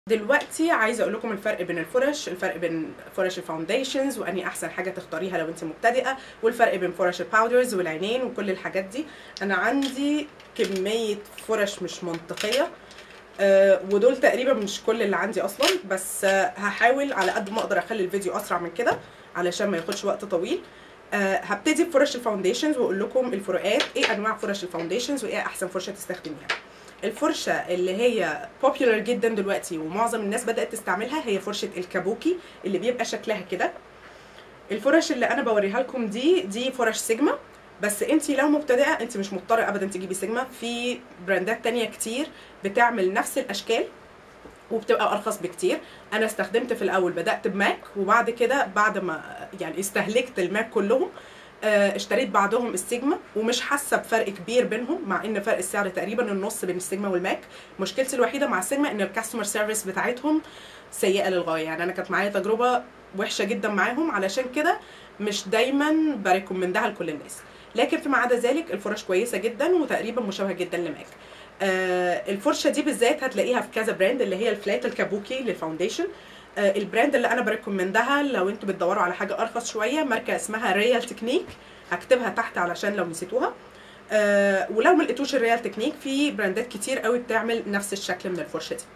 دلوقتي عايزه اقول لكم الفرق بين الفرش الفرق بين فرش الفاونديشنز واني احسن حاجه تختاريها لو انت مبتدئه والفرق بين فرش الباودرز والعينين وكل الحاجات دي انا عندي كميه فرش مش منطقيه أه ودول تقريبا مش كل اللي عندي اصلا بس أه هحاول على قد ما اقدر اخلي الفيديو اسرع من كده علشان ما ياخدش وقت طويل أه هبتدي بفرش الفاونديشنز واقول لكم الفروقات ايه انواع فرش الفاونديشنز وايه احسن فرشه تستخدميها الفرشه اللي هي بوبيولار جدا دلوقتي ومعظم الناس بدات تستعملها هي فرشه الكابوكي اللي بيبقى شكلها كده الفرش اللي انا بوريها لكم دي دي فرش سيجما بس انت لو مبتدئه انت مش مضطره ابدا تجيبي سيجما في براندات تانية كتير بتعمل نفس الاشكال وبتبقى ارخص بكتير انا استخدمت في الاول بدات بماك وبعد كده بعد ما يعني استهلكت الماك كلهم اشتريت بعضهم السيجما ومش حاسه بفرق كبير بينهم مع ان فرق السعر تقريبا النص بين السيجما والماك مشكلتي الوحيده مع السيجما ان الكاستمر سيرفيس بتاعتهم سيئه للغايه يعني انا كانت معايا تجربه وحشه جدا معاهم علشان كده مش دايما بريكومندها لكل الناس لكن فيما عدا ذلك الفرش كويسه جدا وتقريبا مشابهه جدا لماك آه الفرشه دي بالذات هتلاقيها في كذا براند اللي هي الفلات الكابوكي للفاونديشن آه البراند اللي انا بريكومندها لو انتوا بتدوروا على حاجه ارخص شويه ماركه اسمها ريال تكنيك هكتبها تحت علشان لو نسيتوها آه ولو ما لقيتوش الريال تكنيك في براندات كتير قوي بتعمل نفس الشكل من الفرشه دي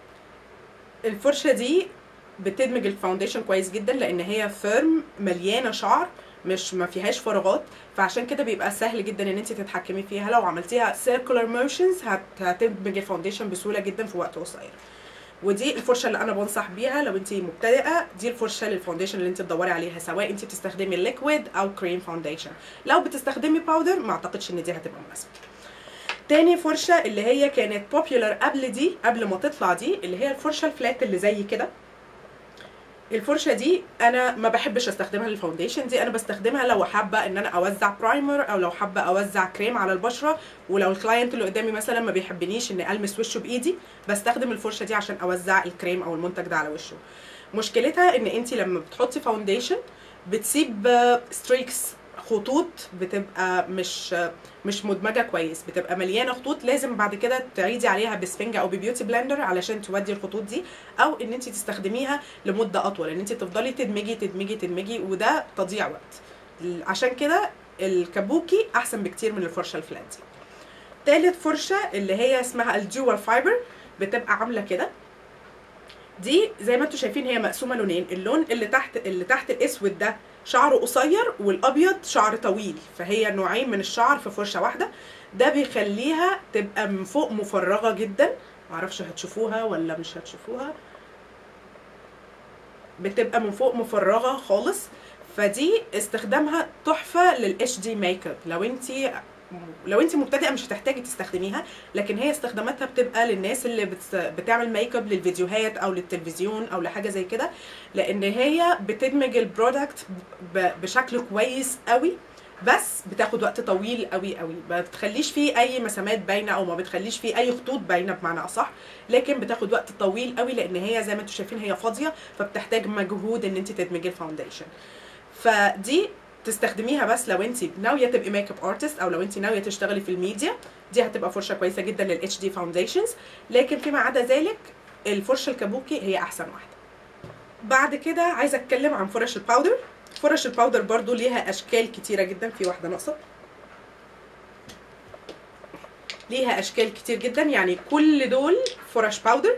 الفرشه دي بتدمج الفاونديشن كويس جدا لان هي فيرم مليانه شعر مش ما فيهاش فراغات فعشان كده بيبقى سهل جدا ان انت تتحكمي فيها لو عملتيها سيركولار موشنز هتدمج الفاونديشن بسهوله جدا في وقت قصير ودي الفرشه اللي انا بنصح بيها لو انت مبتدئه دي الفرشه للفاونديشن اللي انت تدوري عليها سواء انت بتستخدمي ليكويد او كريم فاونديشن لو بتستخدمي باودر ما اعتقدش ان دي هتبقى مناسبه تاني فرشه اللي هي كانت بوبيولار قبل دي قبل ما تطلع دي اللي هي الفرشه الفلات اللي زي كده الفرشه دي انا ما بحبش استخدمها للفاونديشن دي انا بستخدمها لو حابه ان انا اوزع برايمر او لو حابه اوزع كريم على البشره ولو الكلاينت اللي قدامي مثلا ما بيحبنيش ان المس وشه بايدي بستخدم الفرشه دي عشان اوزع الكريم او المنتج ده على وشه مشكلتها ان انت لما بتحطي فاونديشن بتسيب ستريكس خطوط بتبقى مش مش مدمجه كويس بتبقى مليانه خطوط لازم بعد كده تعيدي عليها بسفنجه او ببيوتي بلندر علشان تودي الخطوط دي او ان انت تستخدميها لمده اطول ان انت تفضلي تدمجي تدمجي تدمجي وده تضييع وقت عشان كده الكابوكي احسن بكتير من الفرشه الفلات دي تالت فرشه اللي هي اسمها الديوال فايبر بتبقى عامله كده دي زي ما انتم شايفين هي مقسومه لونين اللون اللي تحت اللي تحت الاسود ده شعره قصير والابيض شعر طويل فهي نوعين من الشعر في فرشه واحده ده بيخليها تبقى من فوق مفرغه جدا معرفش هتشوفوها ولا مش هتشوفوها بتبقى من فوق مفرغه خالص فدي استخدامها تحفه للاتش دي ميك اب لو انت لو انت مبتدئه مش هتحتاجي تستخدميها لكن هي استخداماتها بتبقى للناس اللي بتعمل ميك اب للفيديوهات او للتلفزيون او لحاجه زي كده لان هي بتدمج البرودكت بشكل كويس قوي بس بتاخد وقت طويل قوي قوي ما بتخليش فيه اي مسامات باينه او ما بتخليش فيه اي خطوط باينه بمعنى اصح لكن بتاخد وقت طويل قوي لان هي زي ما انتم شايفين هي فاضيه فبتحتاج مجهود ان انت تدمجي الفاونديشن فدي تستخدميها بس لو انت ناويه تبقي ميك اب ارتست او لو انت ناويه تشتغلي في الميديا دي هتبقى فرشه كويسه جدا للاتش دي فاونديشنز لكن فيما عدا ذلك الفرشه الكابوكي هي احسن واحده بعد كده عايزه اتكلم عن فرش الباودر فرش الباودر برضو ليها اشكال كتيره جدا في واحده ناقصه ليها اشكال كتير جدا يعني كل دول فرش باودر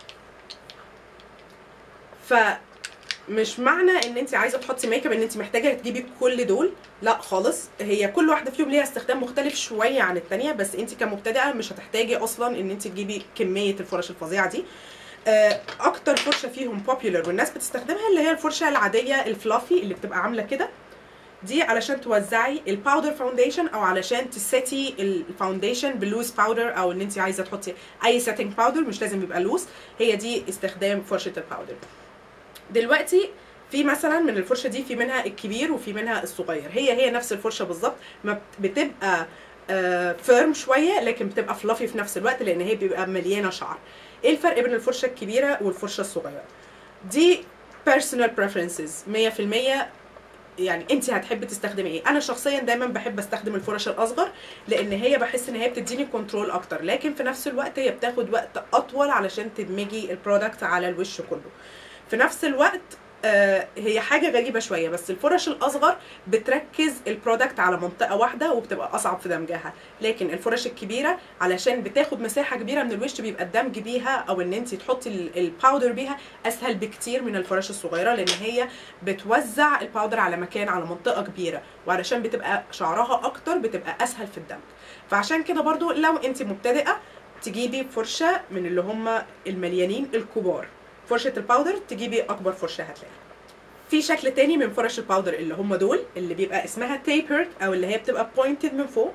ف مش معنى ان انت عايزه تحطي ميك اب ان انت محتاجه تجيبي كل دول لا خالص هي كل واحده فيهم ليها استخدام مختلف شويه عن الثانيه بس انت كمبتدئه مش هتحتاجي اصلا ان انت تجيبي كميه الفرش الفظيعه دي اكتر فرشه فيهم بوبيولر والناس بتستخدمها اللي هي الفرشه العاديه الفلافي اللي بتبقى عامله كده دي علشان توزعي الباودر فاونديشن او علشان تسيتي الفاونديشن بلوز باودر او ان انت عايزه تحطي اي سيتنج باودر مش لازم يبقى لوز هي دي استخدام فرشه الباودر دلوقتي في مثلا من الفرشه دي في منها الكبير وفي منها الصغير هي هي نفس الفرشه بالظبط ما بتبقى فيرم شويه لكن بتبقى فلافي في نفس الوقت لان هي بيبقى مليانه شعر ايه الفرق بين الفرشه الكبيره والفرشه الصغيره دي personal preferences 100% يعني انت هتحبي تستخدمي ايه انا شخصيا دايما بحب استخدم الفرش الاصغر لان هي بحس ان هي بتديني كنترول اكتر لكن في نفس الوقت هي بتاخد وقت اطول علشان تدمجي البرودكت على الوش كله في نفس الوقت آه، هي حاجه غريبه شويه بس الفرش الاصغر بتركز البرودكت على منطقه واحده وبتبقى اصعب في دمجها لكن الفرش الكبيره علشان بتاخد مساحه كبيره من الوش بيبقى الدمج بيها او ان انت تحطي ال- الباودر بيها اسهل بكتير من الفرش الصغيره لان هي بتوزع الباودر على مكان على منطقه كبيره وعلشان بتبقى شعرها اكتر بتبقى اسهل في الدمج فعشان كده برضو لو انت مبتدئه تجيبي فرشه من اللي هم المليانين الكبار فرشه الباودر تجيبي اكبر فرشه هتلاقيها في شكل تاني من فرش الباودر اللي هم دول اللي بيبقى اسمها تيبرد او اللي هي بتبقى بوينتد من فوق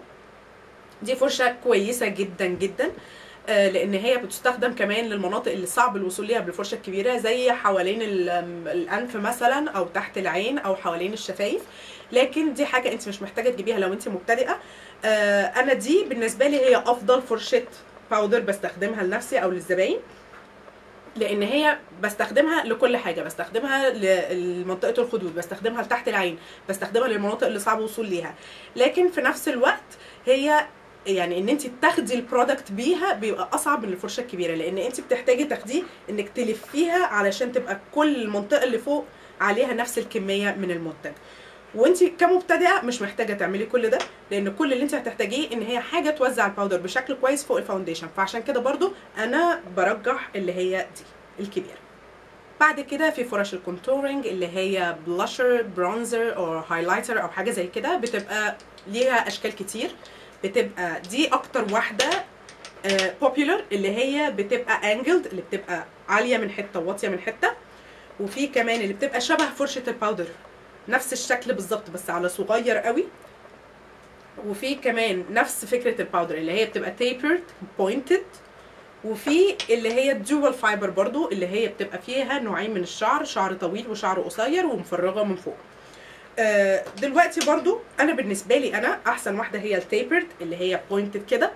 دي فرشه كويسه جدا جدا آه، لان هي بتستخدم كمان للمناطق اللي صعب الوصول ليها بالفرشه الكبيره زي حوالين ال- آم، الانف مثلا او تحت العين او حوالين الشفايف لكن دي حاجه انت مش محتاجه تجيبيها لو انت مبتدئه آه، انا دي بالنسبه لي هي افضل فرشه باودر بستخدمها لنفسي او للزباين لان هي بستخدمها لكل حاجه بستخدمها لمنطقه الخدود بستخدمها لتحت العين بستخدمها للمناطق اللي صعب الوصول ليها لكن في نفس الوقت هي يعني ان انت تاخدي البرودكت بيها بيبقى اصعب من الفرشه الكبيره لان انت بتحتاجي تاخديه انك تلفيها علشان تبقى كل المنطقه اللي فوق عليها نفس الكميه من المنتج وانت كمبتدئه مش محتاجه تعملي كل ده لان كل اللي انت هتحتاجيه ان هي حاجه توزع الباودر بشكل كويس فوق الفاونديشن فعشان كده برضو انا برجح اللي هي دي الكبيره بعد كده في فرش الكونتورنج اللي هي بلاشر برونزر او هايلايتر او حاجه زي كده بتبقى ليها اشكال كتير بتبقى دي اكتر واحده بوبيولر اللي هي بتبقى انجلد اللي بتبقى عاليه من حته وواطيه من حته وفي كمان اللي بتبقى شبه فرشه الباودر نفس الشكل بالظبط بس على صغير قوي وفي كمان نفس فكره الباودر اللي هي بتبقى تيبرد بوينتد وفي اللي هي الدول فايبر برضو اللي هي بتبقى فيها نوعين من الشعر شعر طويل وشعر قصير ومفرغه من فوق آه، دلوقتي برضو انا بالنسبه لي انا احسن واحده هي التيبرد اللي هي بوينتد كده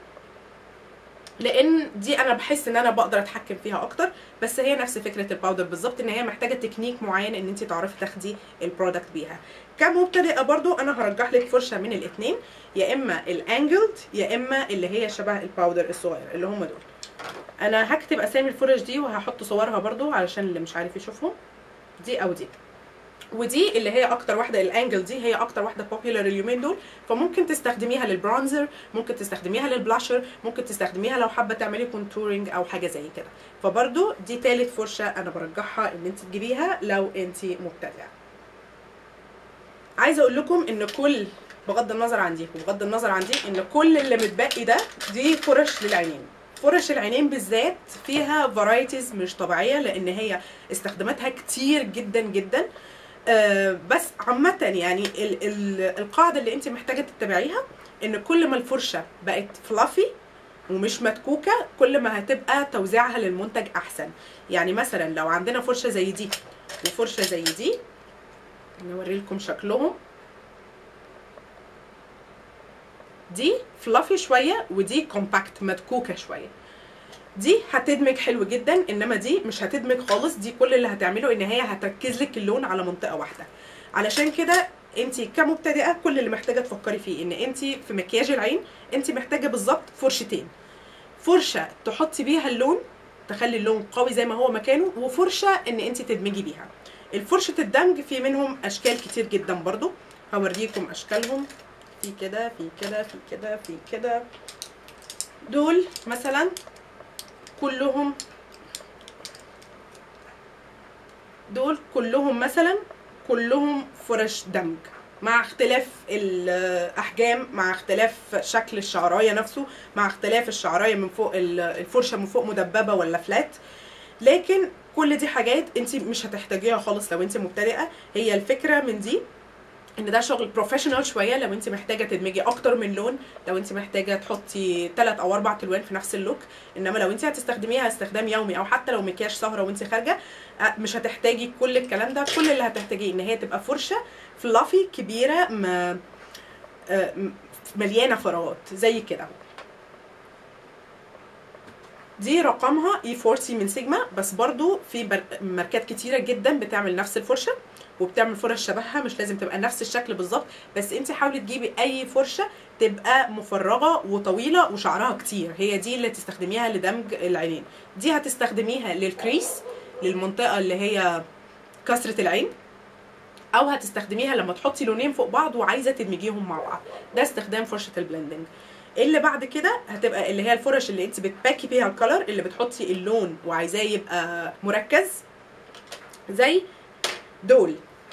لان دي انا بحس ان انا بقدر اتحكم فيها اكتر بس هي نفس فكره الباودر بالظبط ان هي محتاجه تكنيك معين ان انت تعرفي تاخدي البرودكت بيها كمبتدئه برضو انا هرجح لك فرشه من الاثنين يا اما الانجلد يا اما اللي هي شبه الباودر الصغير اللي هم دول انا هكتب اسامي الفرش دي وهحط صورها برضو علشان اللي مش عارف يشوفهم دي او دي ودي اللي هي اكتر واحده الانجل دي هي اكتر واحده بوبيلر اليومين دول فممكن تستخدميها للبرونزر ممكن تستخدميها للبلاشر ممكن تستخدميها لو حابه تعملي كونتورنج او حاجه زي كده فبرضو دي تالت فرشه انا برجحها ان انت تجيبيها لو انت مبتدئه عايزه اقول لكم ان كل بغض النظر عن دي وبغض النظر عن دي ان كل اللي متبقي ده دي فرش للعينين فرش العينين بالذات فيها فرايتيز مش طبيعيه لان هي استخداماتها كتير جدا جدا آه، بس عامة يعني ال ال القاعدة اللي انت محتاجة تتبعيها ان كل ما الفرشة بقت فلافي ومش متكوكة كل ما هتبقى توزيعها للمنتج احسن يعني مثلا لو عندنا فرشة زي دي وفرشة زي دي نوري لكم شكلهم دي فلافي شوية ودي كومباكت متكوكة شوية دي هتدمج حلو جدا انما دي مش هتدمج خالص دي كل اللي هتعمله ان هي هتركز لك اللون على منطقه واحده علشان كده انت كمبتدئه كل اللي محتاجه تفكري فيه ان انت في مكياج العين انت محتاجه بالظبط فرشتين فرشه تحطي بيها اللون تخلي اللون قوي زي ما هو مكانه وفرشه ان انت تدمجي بيها الفرشه الدمج في منهم اشكال كتير جدا برضو هوريكم اشكالهم في كده في كده في كده في كده دول مثلا كلهم دول كلهم مثلا كلهم فرش دمج مع اختلاف الاحجام مع اختلاف شكل الشعرايه نفسه مع اختلاف الشعرايه من فوق ال- الفرشه من فوق مدببه ولا فلات لكن كل دي حاجات انت مش هتحتاجيها خالص لو انت مبتدئه هي الفكره من دي ان ده شغل بروفيشنال شويه لو انت محتاجه تدمجي اكتر من لون لو انت محتاجه تحطي ثلاث او اربع الوان في نفس اللوك انما لو انت هتستخدميها استخدام يومي او حتى لو مكياج سهره وانت خارجه آه، مش هتحتاجي كل الكلام ده كل اللي هتحتاجيه ان هي تبقى فرشه فلافي كبيره م... آه، م- مليانه فراغات زي كده دي رقمها اي 40 من سيجما بس برضو في بر- ماركات كتيره جدا بتعمل نفس الفرشه وبتعمل فرش شبهها مش لازم تبقى نفس الشكل بالظبط بس انت حاولي تجيبي اي فرشه تبقى مفرغه وطويله وشعرها كتير هي دي اللي تستخدميها لدمج العينين دي هتستخدميها للكريس للمنطقه اللي هي كسره العين او هتستخدميها لما تحطي لونين فوق بعض وعايزه تدمجيهم مع بعض ده استخدام فرشه البلندنج اللي بعد كده هتبقى اللي هي الفرش اللي انت بتباكي بيها الكلر اللي بتحطي اللون وعايزاه يبقى مركز زي دول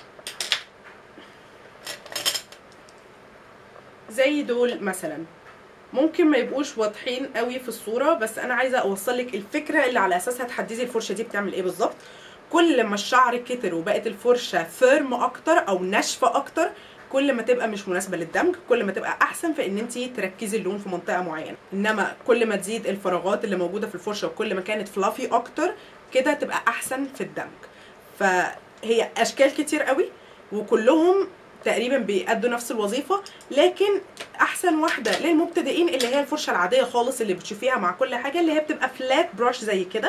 زي دول مثلا ممكن ما يبقوش واضحين قوي في الصوره بس انا عايزه اوصل لك الفكره اللي على اساسها تحددي الفرشه دي بتعمل ايه بالظبط كل ما الشعر كتر وبقت الفرشه فيرم اكتر او ناشفه اكتر كل ما تبقى مش مناسبه للدمج كل ما تبقى احسن في ان انت تركزي اللون في منطقه معينه انما كل ما تزيد الفراغات اللي موجوده في الفرشه وكل ما كانت فلافي اكتر كده تبقى احسن في الدمج فهي اشكال كتير قوي وكلهم تقريبا بيأدوا نفس الوظيفه لكن احسن واحده للمبتدئين اللي هي الفرشه العاديه خالص اللي بتشوفيها مع كل حاجه اللي هي بتبقى فلات براش زي كده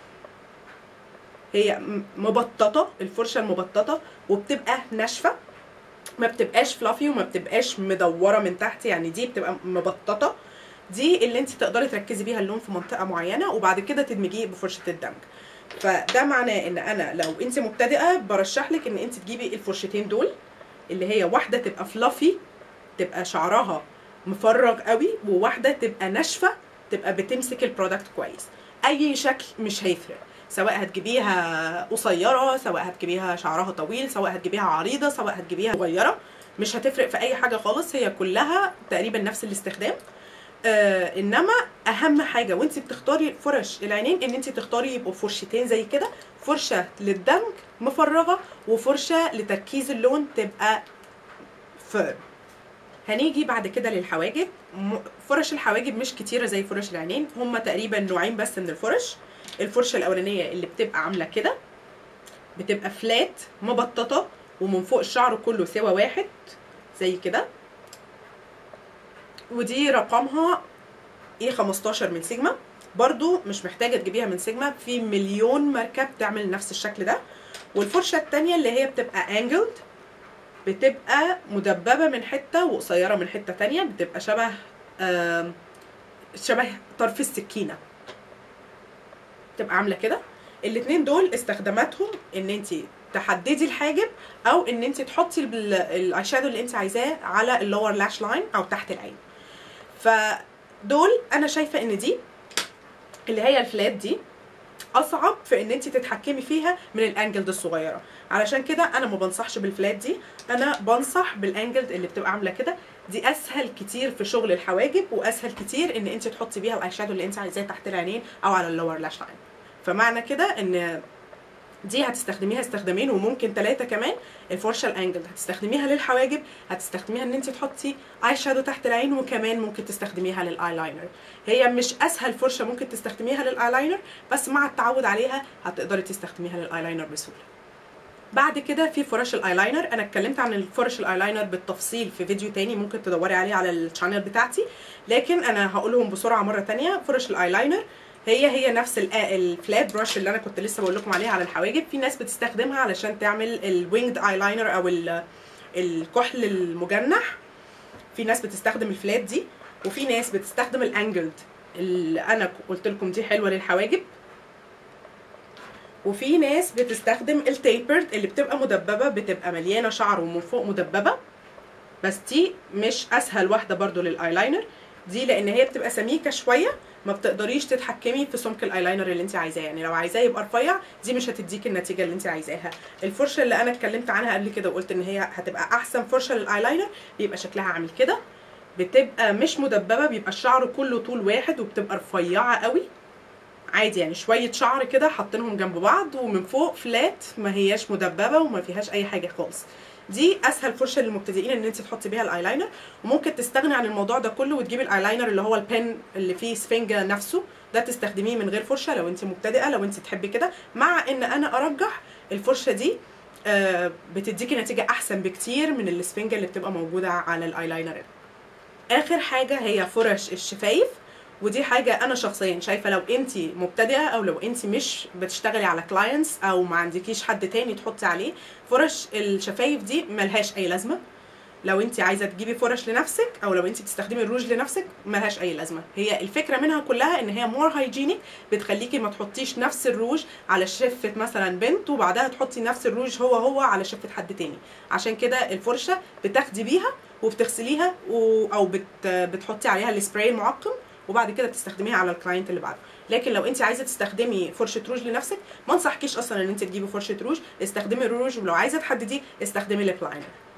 هي م- مبططه الفرشه المبططه وبتبقى ناشفه ما بتبقاش فلافي وما بتبقاش مدوره من تحت يعني دي بتبقى مبططه دي اللي انت تقدري تركزي بيها اللون في منطقه معينه وبعد كده تدمجيه بفرشه الدمج فده معناه ان انا لو انت مبتدئه برشح لك ان انت تجيبي الفرشتين دول اللي هي واحده تبقى فلافي تبقى شعرها مفرغ قوي وواحده تبقى ناشفه تبقى بتمسك البرودكت كويس اي شكل مش هيفرق سواء هتجيبيها قصيره سواء هتجيبيها شعرها طويل سواء هتجيبيها عريضه سواء هتجيبيها صغيره مش هتفرق في اي حاجه خالص هي كلها تقريبا نفس الاستخدام آه انما اهم حاجه وانت بتختاري فرش العينين ان انت تختاري يبقوا فرشتين زي كده فرشه للدمج مفرغه وفرشه لتركيز اللون تبقى فيرم هنيجي بعد كده للحواجب م- فرش الحواجب مش كتيره زي فرش العينين هما تقريبا نوعين بس من الفرش الفرشه الاولانيه اللي بتبقى عامله كده بتبقى فلات مبططه ومن فوق الشعر كله سوا واحد زي كده ودي رقمها ايه 15 من سيجما برضو مش محتاجه تجيبيها من سيجما في مليون ماركه بتعمل نفس الشكل ده والفرشه التانية اللي هي بتبقى انجلد بتبقى مدببه من حته وقصيره من حته تانية بتبقى شبه آم، شبه طرف السكينه تبقى عامله كده الاتنين دول استخداماتهم ان انت تحددي الحاجب او ان انت تحطي ال- الاي شادو اللي انت عايزاه على اللور لاش لاين او تحت العين فدول انا شايفه ان دي اللي هي الفلات دي اصعب في ان انت تتحكمي فيها من الانجلد الصغيره علشان كده انا ما بنصحش بالفلات دي انا بنصح بالانجلد اللي بتبقى عامله كده دي اسهل كتير في شغل الحواجب واسهل كتير ان انت تحطي بيها الاي شادو اللي انت عايزاه تحت العينين او على اللور لاش لاين فمعنى كده ان دي هتستخدميها استخدامين وممكن ثلاثه كمان الفرشه الانجل هتستخدميها للحواجب هتستخدميها ان انت تحطي اي شادو تحت العين وكمان ممكن تستخدميها للاي لاينر هي مش اسهل فرشه ممكن تستخدميها للاي لاينر بس مع التعود عليها هتقدري تستخدميها للاي لاينر بسهوله بعد كده في فرش الايلاينر انا اتكلمت عن الفرش الايلاينر بالتفصيل في فيديو تاني ممكن تدوري عليه على الشانل بتاعتي لكن انا هقولهم بسرعه مره تانية فرش الايلاينر هي هي نفس ال- الفلات برش اللي انا كنت لسه بقول لكم عليها على الحواجب في ناس بتستخدمها علشان تعمل الوينجد ايلاينر او ال- الكحل المجنح في ناس بتستخدم الفلات دي وفي ناس بتستخدم الانجلد اللي انا قلت لكم دي حلوه للحواجب وفي ناس بتستخدم التيبرد اللي بتبقى مدببه بتبقى مليانه شعر ومن فوق مدببه بس دي مش اسهل واحده برضو للايلاينر دي لان هي بتبقى سميكه شويه ما بتقدريش تتحكمي في سمك الايلاينر اللي انت عايزاه يعني لو عايزاه يبقى رفيع دي مش هتديكي النتيجه اللي انت عايزاها الفرشه اللي انا اتكلمت عنها قبل كده وقلت ان هي هتبقى احسن فرشه للايلاينر بيبقى شكلها عامل كده بتبقى مش مدببه بيبقى الشعر كله طول واحد وبتبقى رفيعه قوي عادي يعني شويه شعر كده حاطينهم جنب بعض ومن فوق فلات ما هياش مدببه وما فيهاش اي حاجه خالص دي اسهل فرشه للمبتدئين ان انت تحطي بيها الايلاينر وممكن تستغني عن الموضوع ده كله وتجيبي الايلاينر اللي هو البن اللي فيه سفنجه نفسه ده تستخدميه من غير فرشه لو انت مبتدئه لو انت تحبي كده مع ان انا ارجح الفرشه دي آه، بتديكي نتيجه احسن بكتير من السفنجه اللي بتبقى موجوده على الايلاينر اخر حاجه هي فرش الشفايف ودي حاجه انا شخصيا شايفه لو انت مبتدئه او لو انت مش بتشتغلي على كلاينتس او ما عندكيش حد تاني تحطي عليه فرش الشفايف دي ملهاش اي لازمه لو انت عايزه تجيبي فرش لنفسك او لو انت بتستخدمي الروج لنفسك ملهاش اي لازمه هي الفكره منها كلها ان هي مور هايجينيك بتخليكي ما تحطيش نفس الروج على شفه مثلا بنت وبعدها تحطي نفس الروج هو هو على شفه حد تاني عشان كده الفرشه بتاخدي بيها وبتغسليها و... او بت... بتحطي عليها السبراي المعقم وبعد كده بتستخدميها على الكلاينت اللي بعده لكن لو انت عايزه تستخدمي فرشه روج لنفسك ما انصحكيش اصلا ان انت تجيبي فرشه روج استخدمي الروج ولو عايزه تحدديه استخدمي ليب لاينر